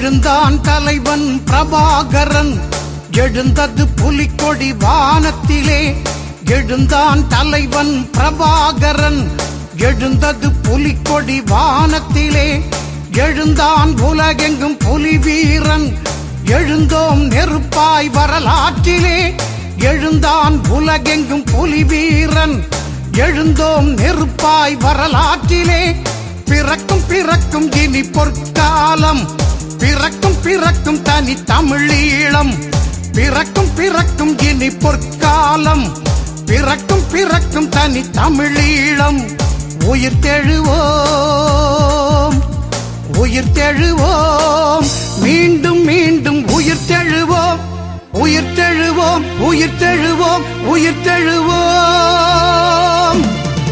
எழுந்தான் தலைவன் பிரபாகரன் எழுந்தது புலிக்கொடி வானத்திலே எழுந்தான் தலைவன் பிரபாகரன் எழுந்தது புலிக்கொடி வானத்திலே எழுந்தான் உலகெங்கும் புலி வீரன் எழுந்தோம் நெருப்பாய் வரலாற்றிலே எழுந்தான் உலகெங்கும் புலி வீரன் எழுந்தோம் நெருப்பாய் வரலாற்றிலே பிறக்கும் பிறக்கும் இனி பொற்காலம் பிறக்கும் பிறக்கும் தனி தமிழீழம் பிறக்கும் பிறக்கும் இனி பொற்காலம் பிறக்கும் பிறக்கும் தனி தமிழீழம் உயிர் தெழுவோம் உயிர் தெழுவோம் மீண்டும் மீண்டும் உயிர் தெழுவோம் உயிர் தெழுவோம் உயிர் தெழுவோம் உயிர் தெழுவோம்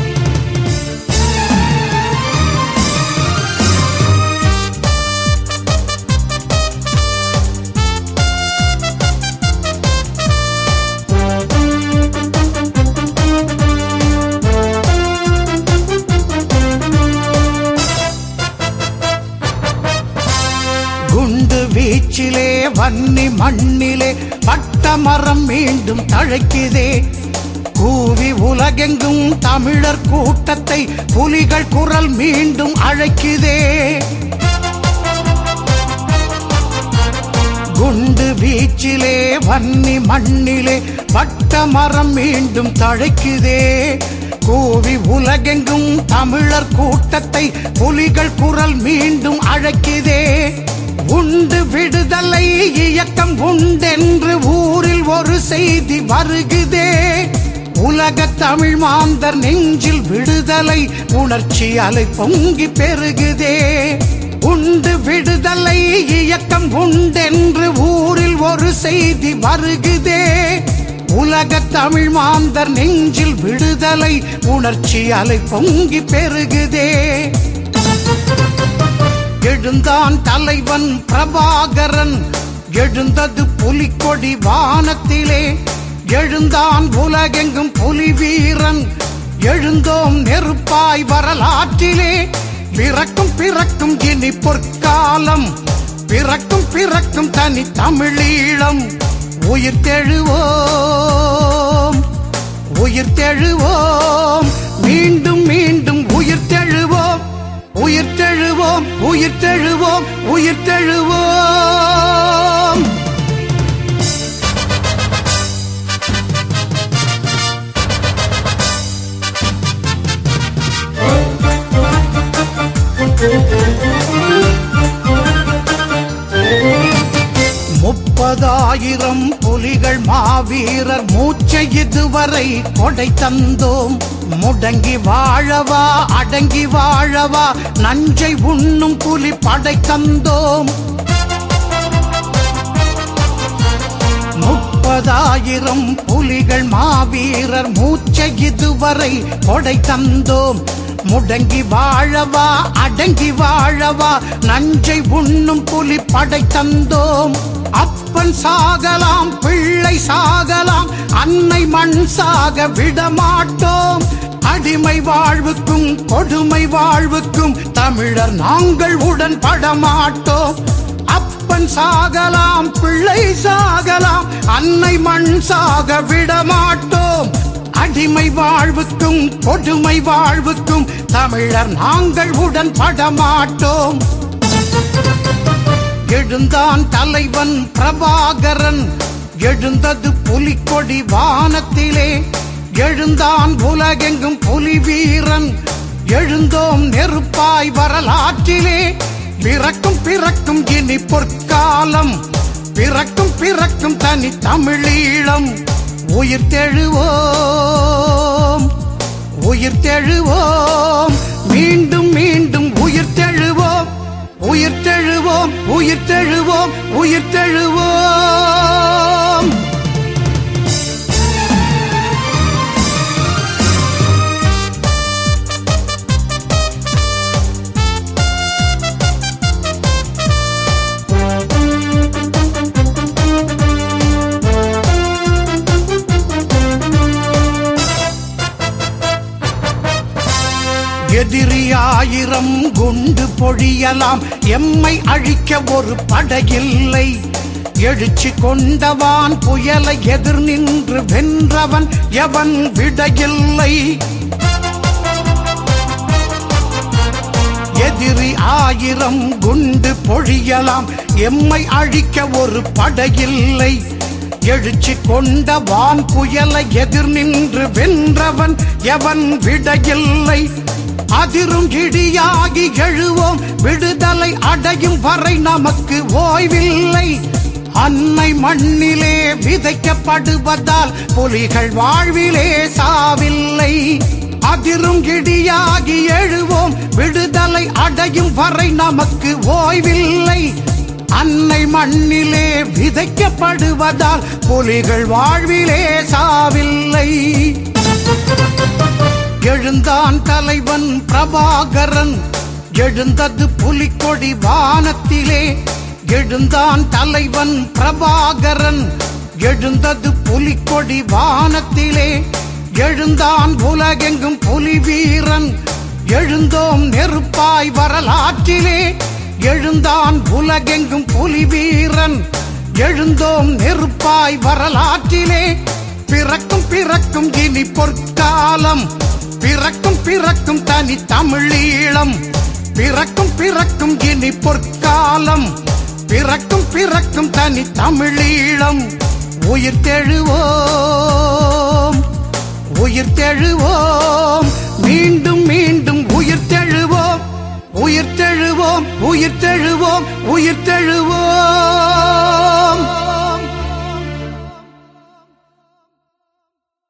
குண்டு வீச்சிலே வன்னி மண்ணிலே பட்டமரம் மீண்டும் தழைக்குதே கூவி உலகெங்கும் தமிழர் கூட்டத்தை புலிகள் குரல் மீண்டும் அழைக்குதே குண்டு வீச்சிலே வன்னி மண்ணிலே பட்டமரம் மீண்டும் தழைக்குதே கூவி உலகெங்கும் தமிழர் கூட்டத்தை புலிகள் குரல் மீண்டும் அழைக்குதே உண்டு விடுதலை இயக்கம் உண்டென்று ஊரில் ஒரு செய்தி வருகுதே உலக தமிழ் மாந்தர் நெஞ்சில் விடுதலை உணர்ச்சி அலை பொங்கி பெருகுதே உண்டு விடுதலை இயக்கம் உண்டென்று ஊரில் ஒரு செய்தி வருகுதே உலக தமிழ் மாந்தர் நெஞ்சில் விடுதலை உணர்ச்சி அலை பொங்கி பெருகுதே எழுந்தான் தலைவன் பிரபாகரன் எழுந்தது புலிக்கொடி வானத்திலே எழுந்தான் உலகெங்கும் புலி வீரன் எழுந்தோம் நெருப்பாய் வரலாற்றிலே பிறக்கும் பிறக்கும் இனி பொற்காலம் பிறக்கும் பிறக்கும் தனி தமிழீழம் உயிர் தெழுவோம் உயிர் தெழுவோம் மீண்டும் மீண்டும் உயிர் தெழுவோம் உயிர் தெழுவோம் உயிர் தெழுவோம் உயிர் தெழுவோம் முப்பதாயிரம் புலிகள் மாவீரர் மூச்சை இதுவரை கொடை தந்தோம் முடங்கி வாழவா அடங்கி வாழவா நஞ்சை உண்ணும் புலி படை தந்தோம் முப்பதாயிரம் புலிகள் மாவீரர் மூச்சை இதுவரை கொடை தந்தோம் முடங்கி வாழவா அடங்கி வாழவா நஞ்சை உண்ணும் புலி படை தந்தோம் அப்பன் சாகலாம் பிள்ளை சாகலாம் அன்னை மண் சாக விடமாட்டோம் அடிமை வாழ்வுக்கும் கொடுமை வாழ்வுக்கும் தமிழர் நாங்கள் உடன் படமாட்டோம் அப்பன் சாகலாம் பிள்ளை சாகலாம் அன்னை மண் சாக விடமாட்டோம் அடிமை வாழ்வுக்கும் கொடுமை வாழ்வுக்கும் தமிழர் நாங்கள் உடன் படமாட்டோம் எழுந்தான் தலைவன் பிரபாகரன் எழுந்தது புலிக்கொடி வானத்திலே எழுந்தான் உலகெங்கும் புலி வீரன் எழுந்தோம் நெருப்பாய் வரலாற்றிலே பிறக்கும் பிறக்கும் இனி பொற்காலம் பிறக்கும் பிறக்கும் தனி தமிழீழம் உயிர் தெழுவோம் உயிர் தெழுவோம் மீண்டும் மீண்டும் உயிர் தெழுவோம் உயிர் தெழுவோம் உயிர் தெழுவோம் உயிர் தெழுவோம் எதிரி ஆயிரம் குண்டு பொழியலாம் எம்மை அழிக்க ஒரு படையில்லை எழுச்சி கொண்டவான் புயலை எதிர் நின்று வென்றவன் எவன் விடையில்லை எதிரி ஆயிரம் குண்டு பொழியலாம் எம்மை அழிக்க ஒரு படையில்லை எழுச்சி கொண்ட வான் புயலை எதிர் நின்று வென்றவன் எவன் விடையில்லை அதிரும் இடியாகி எழுவோம் விடுதலை அடையும் வரை நமக்கு ஓய்வில்லை அன்னை மண்ணிலே விதைக்கப்படுவதால் புலிகள் வாழ்விலே சாவில்லை அதிரும் இடியாகி எழுவோம் விடுதலை அடையும் வரை நமக்கு ஓய்வில்லை அன்னை மண்ணிலே விதைக்கப்படுவதால் புலிகள் வாழ்விலே சாவில்லை எழுந்தான் தலைவன் பிரபாகரன் எழுந்தது புலிக்கொடி வானத்திலே எழுந்தான் தலைவன் பிரபாகரன் எழுந்தது புலிக்கொடி வானத்திலே எழுந்தான் உலகெங்கும் புலி வீரன் எழுந்தோம் நெருப்பாய் வரலாற்றிலே எழுந்தான் உலகெங்கும் புலி வீரன் எழுந்தோம் நெருப்பாய் வரலாற்றிலே பிறக்கும் பிறக்கும் இனி பொற்காலம் பிறக்கும் பிறக்கும் தனி தமிழீழம் பிறக்கும் பிறக்கும் இனி பொற்காலம் பிறக்கும் பிறக்கும் தனி தமிழீழம் உயிர் தெழுவோம் உயிர் தெழுவோம் மீண்டும் மீண்டும் உயிர் தெழுவோம் உயிர் தெழுவோம் உயிர் தெழுவோம் உயிர் தெழுவோம்